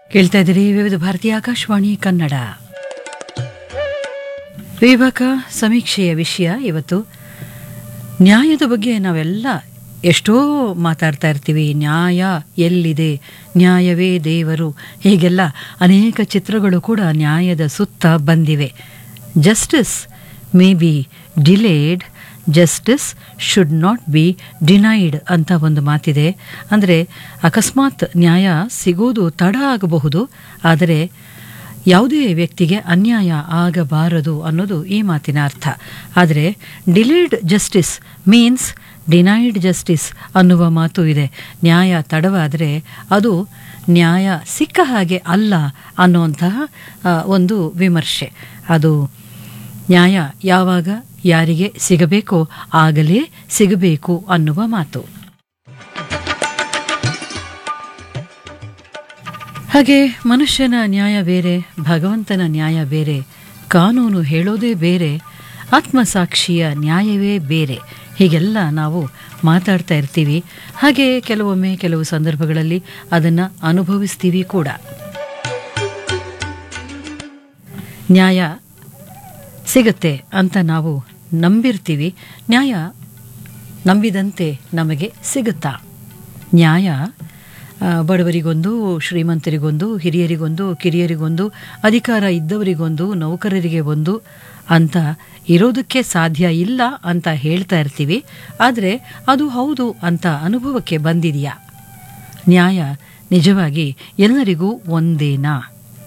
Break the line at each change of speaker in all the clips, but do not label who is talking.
ಕೇಳ್ತಾ ಇದ್ದೀರಿ ವಿವಿಧ ಭಾರತೀಯ ಆಕಾಶವಾಣಿ ಕನ್ನಡ ವಿಭಾಗ ಸಮೀಕ್ಷೆಯ ವಿಷಯ ಇವತ್ತು ನ್ಯಾಯದ ಬಗ್ಗೆ ನಾವೆಲ್ಲ ಎಷ್ಟೋ ಮಾತಾಡ್ತಾ ಇರ್ತೀವಿ ನ್ಯಾಯ ಎಲ್ಲಿದೆ ನ್ಯಾಯವೇ ದೇವರು ಹೀಗೆಲ್ಲ ಅನೇಕ ಚಿತ್ರಗಳು ಕೂಡ ನ್ಯಾಯದ ಸುತ್ತ ಬಂದಿವೆ justice may be delayed justice should not be denied ಅಂತ ಒಂದು ಮಾತಿದೆ ಅಂದರೆ ಅಕಸ್ಮಾತ್ ನ್ಯಾಯ ಸಿಗೋದು ತಡ ಆಗಬಹುದು ಆದರೆ ಯಾವುದೇ ವ್ಯಕ್ತಿಗೆ ಅನ್ಯಾಯ ಆಗಬಾರದು ಅನ್ನೋದು ಈ ಮಾತಿನ ಅರ್ಥ ಆದರೆ delayed justice means denied justice ಅನ್ನುವ ಮಾತು ಇದೆ ನ್ಯಾಯ ತಡವಾದರೆ ಅದು ನ್ಯಾಯ ಸಿಕ್ಕ ಹಾಗೆ ಅಲ್ಲ ಅನ್ನುವಂತಹ ಆ, ಒಂದು ವಿಮರ್ಶೆ ಅದು ನ್ಯಾಯ ಯಾವಾಗ ಯಾರಿಗೆ ಸಿಗಬೇಕೋ ಆಗಲೇ ಸಿಗಬೇಕು ಅನ್ನುವ ಮಾತು ಹಾಗೆ ಮನುಷ್ಯನ ನ್ಯಾಯ ಬೇರೆ ಭಗವಂತನ ನ್ಯಾಯ ಬೇರೆ ಕಾನೂನು ಹೇಳೋದೇ ಬೇರೆ ಆತ್ಮಸಾಕ್ಷಿಯ ನ್ಯಾಯವೇ ಬೇರೆ ಹೀಗೆಲ್ಲ ನಾವು ಮಾತಾಡ್ತಾ ಇರ್ತೀವಿ ಹಾಗೆ ಕೆಲವೊಮ್ಮೆ ಕೆಲವು ಸಂದರ್ಭಗಳಲ್ಲಿ ಅದನ್ನು ಅನುಭವಿಸ್ತೀವಿ ಕೂಡ ನ್ಯಾಯ ಸಿಗತ್ತೆ ಅಂತ ನಾವು ನಂಬಿರ್ತೀವಿ ನ್ಯಾಯ ನಂಬಿದಂತೆ ನಮಗೆ ಸಿಗುತ್ತಾ ನ್ಯಾಯ ಆ, ಬಡವರಿಗೊಂದು ಶ್ರೀಮಂತರಿಗೊಂದು ಹಿರಿಯರಿಗೊಂದು ಕಿರಿಯರಿಗೊಂದು ಅಧಿಕಾರ ಇದ್ದವರಿಗೊಂದು ನೌಕರರಿಗೆ ಒಂದು ಅಂತ ಇರೋದಕ್ಕೆ ಸಾಧ್ಯ ಇಲ್ಲ ಅಂತ ಹೇಳ್ತಾ ಇರ್ತೀವಿ ಆದರೆ ಅದು ಹೌದು ಅಂತ ಅನುಭವಕ್ಕೆ ಬಂದಿದೆಯಾ ನ್ಯಾಯ ನಿಜವಾಗಿ ಎಲ್ಲರಿಗೂ ಒಂದೇನಾ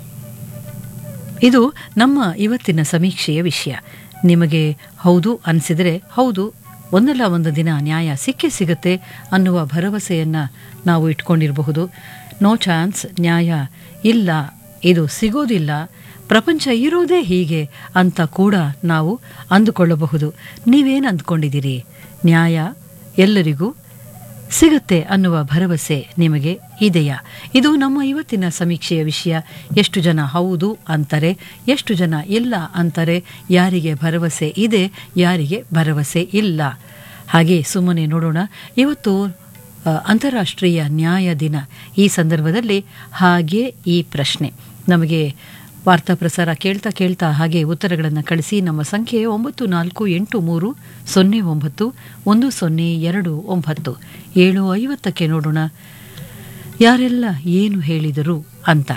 ಇದು ನಮ್ಮ ಇವತ್ತಿನ ಸಮೀಕ್ಷೆಯ ವಿಷಯ ನಿಮಗೆ ಹೌದು ಅನಿಸಿದರೆ ಹೌದು ಒಂದಲ್ಲ ಒಂದು ದಿನ ನ್ಯಾಯ ಸಿಕ್ಕೇ ಸಿಗುತ್ತೆ ಅನ್ನುವ ಭರವಸೆಯನ್ನು ನಾವು ಇಟ್ಕೊಂಡಿರಬಹುದು ನೋ ಚಾನ್ಸ್ ನ್ಯಾಯ ಇಲ್ಲ ಇದು ಸಿಗೋದಿಲ್ಲ ಪ್ರಪಂಚ ಇರೋದೇ ಹೀಗೆ ಅಂತ ಕೂಡ ನಾವು ಅಂದುಕೊಳ್ಳಬಹುದು ನೀವೇನು ಅಂದ್ಕೊಂಡಿದ್ದೀರಿ ನ್ಯಾಯ ಎಲ್ಲರಿಗೂ ಸಿಗುತ್ತೆ ಅನ್ನುವ ಭರವಸೆ ನಿಮಗೆ ಇದೆಯಾ ಇದು ನಮ್ಮ ಇವತ್ತಿನ ಸಮೀಕ್ಷೆಯ ವಿಷಯ ಎಷ್ಟು ಜನ ಹೌದು ಅಂತಾರೆ ಎಷ್ಟು ಜನ ಇಲ್ಲ ಅಂತಾರೆ ಯಾರಿಗೆ ಭರವಸೆ ಇದೆ ಯಾರಿಗೆ ಭರವಸೆ ಇಲ್ಲ ಹಾಗೆ ಸುಮ್ಮನೆ ನೋಡೋಣ ಇವತ್ತು ಆ, ಅಂತಾರಾಷ್ಟ್ರೀಯ ನ್ಯಾಯ ದಿನ ಈ ಸಂದರ್ಭದಲ್ಲಿ ಹಾಗೆ ಈ ಪ್ರಶ್ನೆ ನಮಗೆ ವಾರ್ತಾ ಪ್ರಸಾರ ಕೇಳ್ತಾ ಕೇಳ್ತಾ ಹಾಗೆ ಉತ್ತರಗಳನ್ನು ಕಳಿಸಿ ನಮ್ಮ ಸಂಖ್ಯೆ ಒಂಬತ್ತು ನಾಲ್ಕು ಎಂಟು ಮೂರು ಸೊನ್ನೆ ಒಂಬತ್ತು ಒಂದು ಸೊನ್ನೆ ಎರಡು ಒಂಬತ್ತು ಏಳು ಐವತ್ತಕ್ಕೆ ನೋಡೋಣ ಯಾರೆಲ್ಲ ಏನು ಹೇಳಿದರು ಅಂತ